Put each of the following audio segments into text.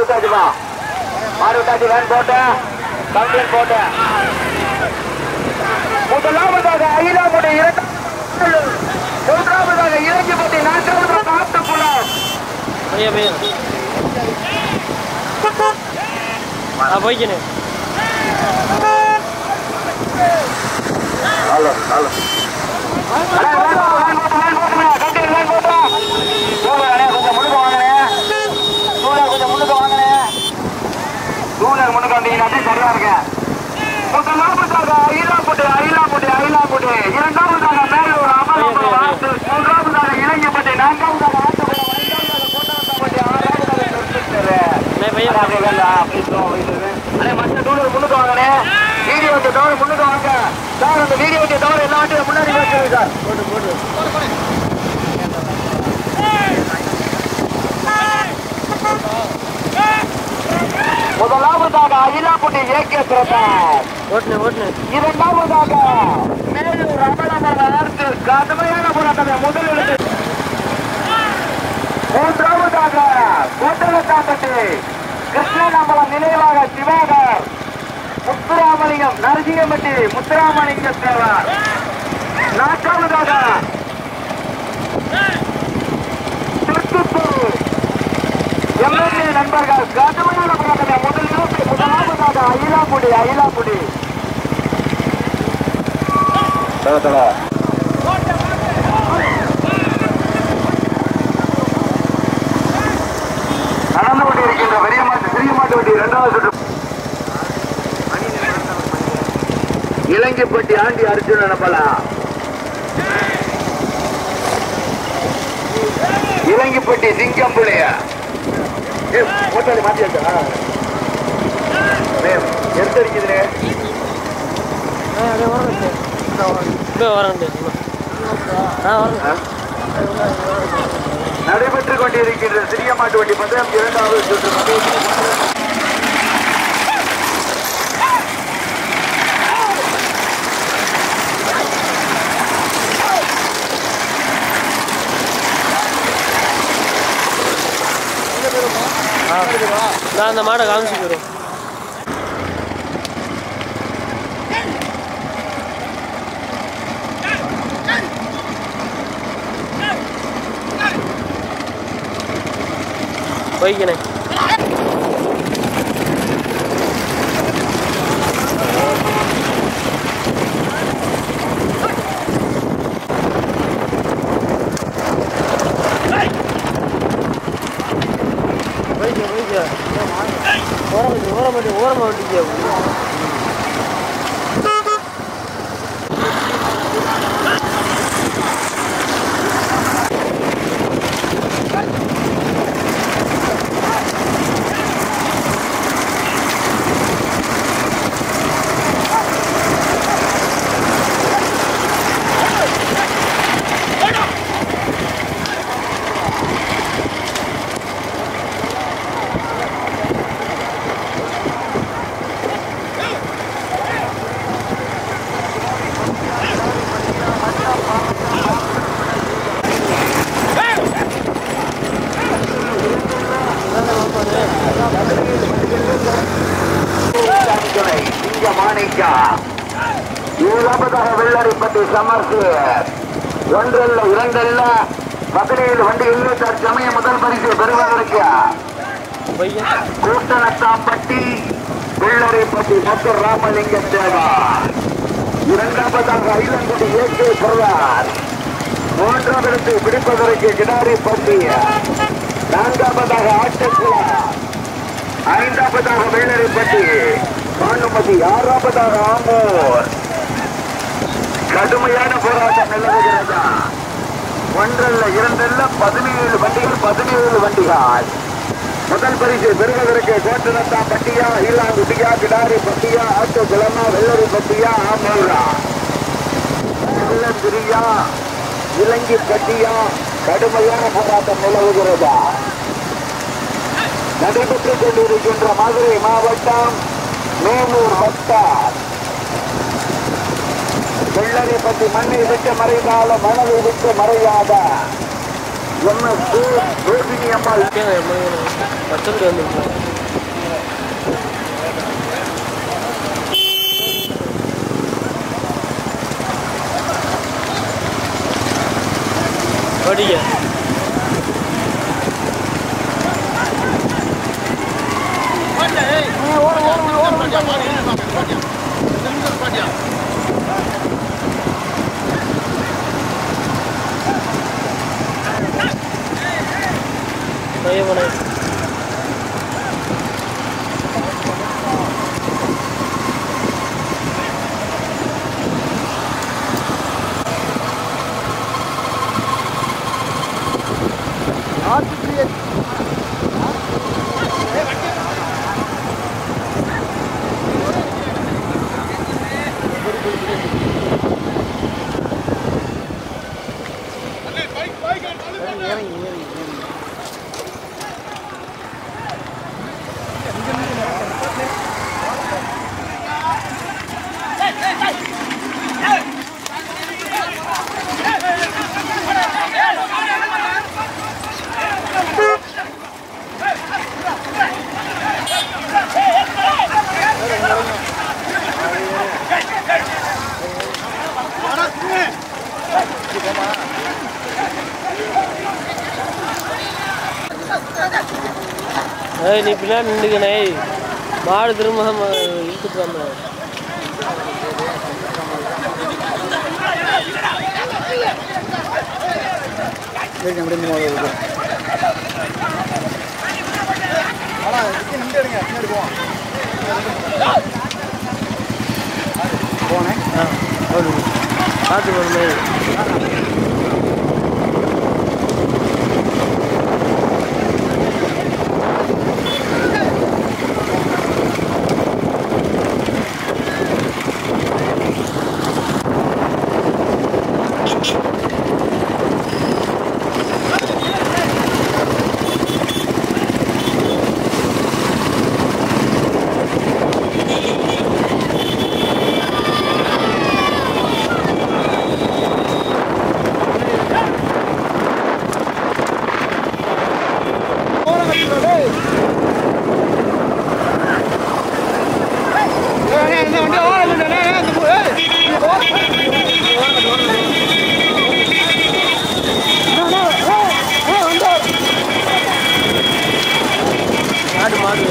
விட்டாச்சுமா மாடு விட்டாச்சு வேன் போட்டேன் கம்ப்ளைண்ட் போட்டேன் முதலாவதாக ஐலாமுடைய இரண்டாம் மூன்றாவதாக இறங்கிப்பட்டி நான்காவதாக ஆட்டுக்குளம் भैया भैया हाँ भाई जी ने ஹலோ ஹலோ சரியா இருக்கேன் முதலாவதாக ஐலாம்புட்டி ஐலாம்புட்டி ஐலாம்புட்டி இரண்டாவதாக மேலூர் அமலாபுரம் வாசு மூன்றாவதாக இளைஞப்பட்டி நான்காவதாக ஆட்டுக்குளம் ஐந்தாவதாக கோட்டாம்பட்டி ஆறாவதாக திருச்சித்தூர் नहीं भैया அண்ணே, மற்ற டூலர் முன்னுக்கு வாங்கண்ணே. வீடியோ வச்ச டவர் முன்னுக்கு வாங்க. சார், அந்த வீடியோ வச்ச டவர் எல்லா வண்டியும் முன்னாடி வச்சிருங்க சார். முதலாவதாக அயிலாப்பட்டி ஏகே பிரதாப் ओटने ओटने இரண்டாவதாக மேலூர் ரமணமர அரசு கடுமையான போராட்டத்தை முதலில் மூன்றாவதாக கோட்டலக்காம்பட்டி கிருஷ்ணநம்பலம் நினைவாக சிவாகர் முத்துராமலிங்கம் நரசிங்கம்பட்டி முத்துராமலிங்க தேவர் நான்காவதாக திருத்துத்தூர் எம்எல்ஏ நண்பர்கள் கடுமையான போராட்டத்தை முதலில் முதலாவதாக அயிலாங்குடி அயிலாங்குடி தல தல நடந்து கொண்டிருக்கின்ற பெரிய மாட்டு சிறிய மாட்டு வண்டி இரண்டாவது சுற்று இலங்கைப்பட்டி ஆண்டி அர்ஜுன் அனுப்பலாம் இலங்கைப்பட்டி சிங்கம் புள்ளைய மாத்தியாச்சா எடுத்தடிக்குதுனே हाँ अरे और रखे बे और रखे हाँ और நடைபெற்றுக் கொண்டிருக்கின்ற சிறிய மாட்டு வண்டி பந்தயம் இரண்டாவது சுற்று பந்தயத்தில் நான் அந்த மாடை காமிச்சுக்கிறோம் போய்க்கினே போய்க்க போய்க்க ஓரம் ஓரம் மாட்டி ஓரம் மாட்டிக்க துணை சிங்க மாணிக்கா ஏழாவதாக வெள்ளரிப்பட்டி சமர்த்து ஒன்றல்ல இரண்டல்ல பதினேழு வண்டிகளில் தற்சமயம் முதல் பரிசு பெறுவதற்கு பையன் கூட்டணத்தாம்பட்டி வெள்ளரிப்பட்டி மொத்த ராமலிங்க தேவா இரண்டாவதாக ஐலங்குடி ஏகே பிரதார் மூன்றாம் இடத்தை பிடிப்பதற்கு கிடாரி பட்டி நான்காவதாக ஆட்டுக்குளா ஐந்தாவதாக வெள்ளரிப்பட்டி பானுமதி ஆறாவதாக ஆமூர் கடுமையான போராட்டம் நிலவுகிறதா ஒன்றல்ல இரண்டல்ல பதினேழு வண்டிகள் பதினேழு வண்டிகள் முதல் பரிசு பெறுவதற்கு கோட்டனத்தா பட்டியா ஈலாங்குட்டியா கிடாரி பட்டியா ஆட்டோ கிளமா வெள்ளரி பட்டியா ஆமூரா வெள்ளந்திரியா இலங்கை பட்டியா கடுமையான போராட்டம் நிலவுகிறதா நடைபெற்றுக் கொண்டிருக்கின்ற மதுரை மாவட்டம் மேலூர் வட்டம் வெள்ளரை பற்றி மண்ணை விட்டு மறைந்தால மணலை விட்டு மறையாத எம் எஸ் ரோஹிணி அம்மாள் பச்சை வந்துருக்கேன் ஓடிக்க பையன் ஏய் நீ பின்னாடி நின்றுக்கணே மாடு திரும்ப ம- இழுத்துட்டு வந்தேன் சரி அப்படியே இந்த மாதிரி இருக்கும் ஆனால் இதுக்கு நின்று எடுங்க பின்னாடி போவோம் போனேன் ஆ பார்த்து போகணுமே மாடு மாடு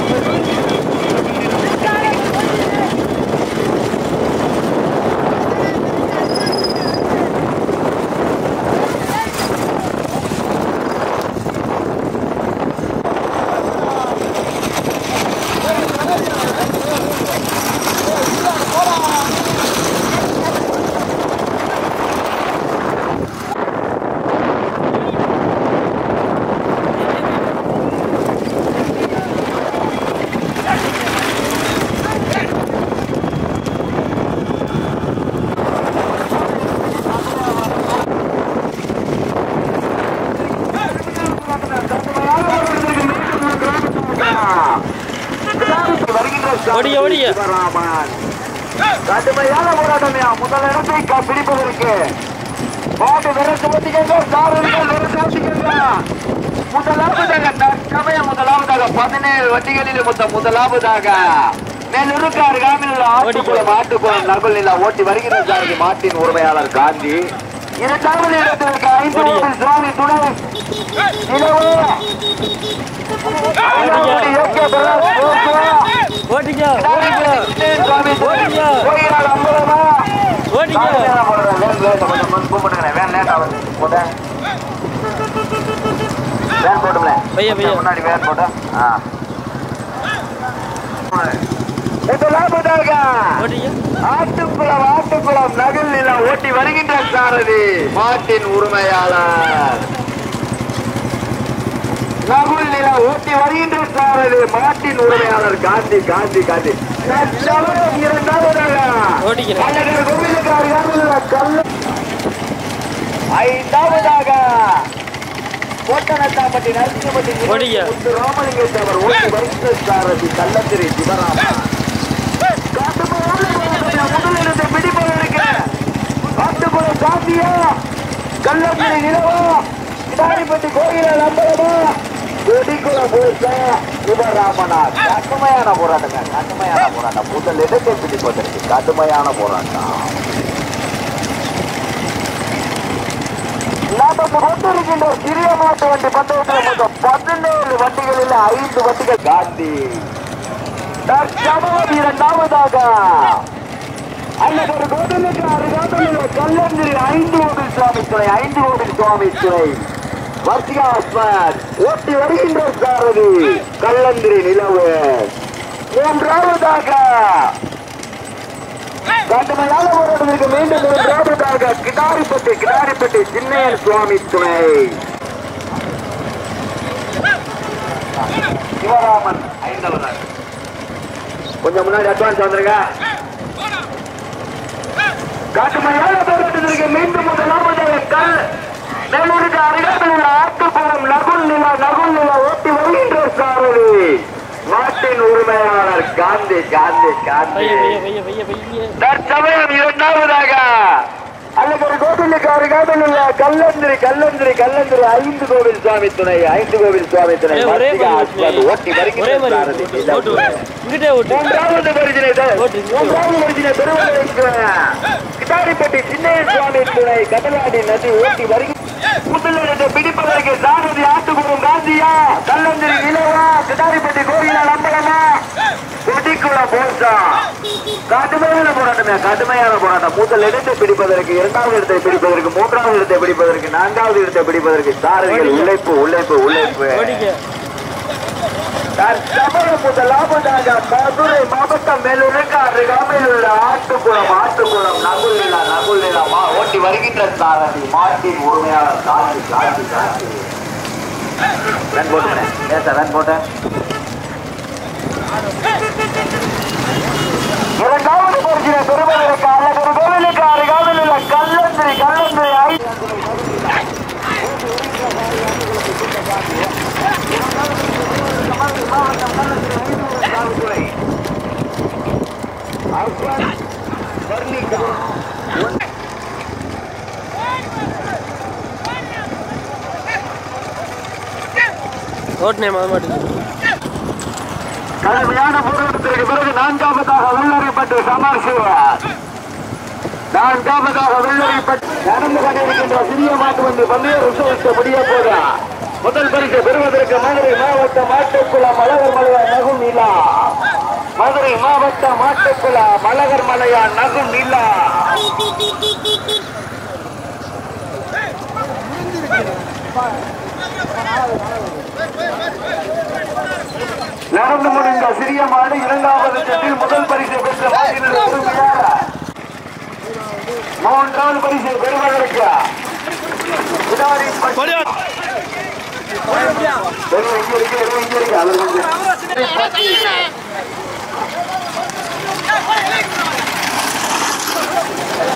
ஓடிய, ஓடிய. கடுமையான போராட்டமையா முதல் இடத்தை க- பிடிப்பதற்கு மாட்டு விரட்டு ஓட்டிக்கங்க சாரதிகள் விரட்டு ஓட்டிக்கங்க முதலாவதாக தற்சமய முதலாவதாக பதினேழு வண்டிகளில் மொத்தம் முதலாவதாக நெல்லுருக்கு அருகாமையில் உள்ள ஆட்டுக்குளம் ஆட்டுக்குளம் நகுல் நிலா ஓட்டி வருகிற சாரதி மாட்டின் உரிமையாளர் காந்தி இரண்டாவது இடத்திற்கு ஐந்து ஓடிய. ஓட்டில் சுவாமி துணை நிலவு ஐந்தாவது இயற்கை பிரதேச போக்குவரத்து. ஓட்டிக்க ஓட்டிக்க ஓட்டிக்க பையா பையா முன்னாடி வேன் போட்டு முதலாவதாக ஓட்டிக்க ஆட்டுக்குளம் ஆட்டுக்குளம் நகல் நில ஓட்டி வருகின்ற சாரதி மாட்டின் உரிமையாளர் நகுல் நில ஓட்டி வருகின்ற சாரதி மாட்டின் உரிமையாளர் காந்தி காந்தி காந்தி தற்சமயம் இரண்டாவதாக ஓட்டிக்கிறேன் அழகர் கோவிலுக்கார் யாருள்ள கல்லு ஐந்தாவதாக கோட்டனத்தாம்பட்டி நரசிங்கப்பட்டி ஓடிய. முத்து ராமலிங்கத்தை அவர் ஓட்டி வருகின்ற சாரதி கள்ளத்திரை சிவராமன் முதலிடத்தை பிடிப்பதற்கு ஆட்டுக்குளம் சாத்தியா கள்ளத்திரை நிலவா கிடாரிப்பட்டி கோயில நம்பரமா கொடிக்குளம் பூசா சிவராமனா கடுமையான போராட்டங்க கடுமையான போராட்டம் முதல் இடத்தை பிடிப்பதற்கு கடுமையான போராட்டம் லாப நடந்து கொண்டிருக்கின்ற சிறிய மாட்டு வண்டி பந்தயத்தில் மொத்தம் பதினேழு வண்டிகளில் ஐந்து வண்டிகள் காந்தி தற்சமயம் இரண்டாவதாக அல்லது கோவிலுக்கு அருகாமையில் கல்லந்திரி ஐந்து கோவில் சுவாமி துறை ஐந்து கோவில் சுவாமி துறை வர்த்திகாஸ்மர் ஓட்டி வருகின்ற சாரதி கல்லந்திரி நிலவு மூன்றாவதாக கடுமையான போராட்டத்திற்கு மீண்டும் மூன்றாவதாக கிடாரிப்பட்டி கிடாரிப்பட்டி சின்னையன் சுவாமி துணை சிவராமன் ஐந்தவனார் கொஞ்சம் முன்னாடி அட்வான்ஸ் வந்துருங்க கடுமையான போராட்டத்திற்கு மீண்டும் முதலாவதாக கல் மேலூருக்கு அருகாமையில் உள்ள ஆட்டுப்புறம் நகுல் நிலா நகுல் நிலா ஓட்டி வருகின்ற சாரதி நாட்டின் உரிமையாளர் காந்தி காந்தி காந்தி பைய பைய பைய பைய பைய தற்சமயம் இரண்டாவதாக அல்லது ஒரு கோவிலுக்கு அருகாமையில் உள்ள கல்லந்திரி கல்லந்திரி கல்லந்திரி ஐந்து கோவில் சுவாமி துணை ஐந்து கோவில் சுவாமி துணை ஏய், ஒரே மத்திய மாதிரி ஆஸ்பத்திரி ஓட்டி ஒரே வருகின்ற மாதிரி சாரதி ஓட்டு, நிலவு. ஓட்டு ஓட்டு. இங்கிட்டே ஓட்டு மூன்றாவது பரிசினை த- ஓட்டு. மூன்றாவது பரிசினை பெறுவதற்கு கிட்டாரிப்பட்டி சின்னையன் சுவாமி துணை கடலாடி நதி ஓட்டி வருகின்ற முதலிடத்தை பிடிப்பதற்கு சாரதி ஆட்டுக்குறும் காந்தியா கல்லந்திரி நிலவா கிட்டாரிப்பட்டி கோயிலா நம்பலமா கொடிக்குள்ள போச்சா கடுமையான போராட்டமே கடுமையான போராட்டம் முதல் இடத்தை பிடிப்பதற்கு இரண்டாவது இடத்தை பிடிப்பதற்கு மூன்றாவது இடத்தை பிடிப்பதற்கு நான்காவது இடத்தை பிடிப்பதற்கு சாரதிகள் உழைப்பு உழைப்பு உழைப்பு ஓடிக்க தற்சமயம் முதலாவதாக மதுரை மாவட்டம் மேலிருக்க அருகாமையில் உள்ள ஆட்டுக்குளம் ஆட்டுக்குளம் நகுல்நிலா நகுல்நிலா மா ஓட்டி வருகின்ற சாரதி மாட்டின் உரிமையாளர் காந்தி காந்தி காந்தி ரன் போட்டுறேன் ஏன் சார் ரன் போட்டேன் இரண்டாவது பரிசினை பெறுவதற்கு அல்லது ஒரு கோவிலுக்கு அருகாமையில் உள்ள கல்லந்திரி கல்லந்திரி ஐ ஓட்டுனே மாத மாட்டேங்குது கடுமையான போராட்டத்திற்கு பிறகு நான்காவதாக வெள்ளரிப்பட்டு சமர்சிவார் நான்காவதாக வெள்ளரிப்பட்டு நடந்து கொண்டிருக்கின்ற சிறிய மாட்டு வந்து பந்தய ரிசல்ட் முடிய போதா முதல் பரிசு பெறுவதற்கு மதுரை மாவட்ட மாட்டுக்குளம் மலகர் மலையா நகும் நிலா மதுரை மாவட்ட மாட்டுக்குளா மலகர் மலையா நகும் நிலா நடந்து முடிந்த சிறிய மாடு இரண்டாவது சுற்றில் முதல் பரிசை பெற்ற மாட்டினர் உரிமையாளர் மூன்றாவது பரிசை பெறுவதற்கு பிடாரி பட்டி- வெறும் இங்க இருக்கு, வெறும் இங்க இருக்கு, அது கொஞ்சம்.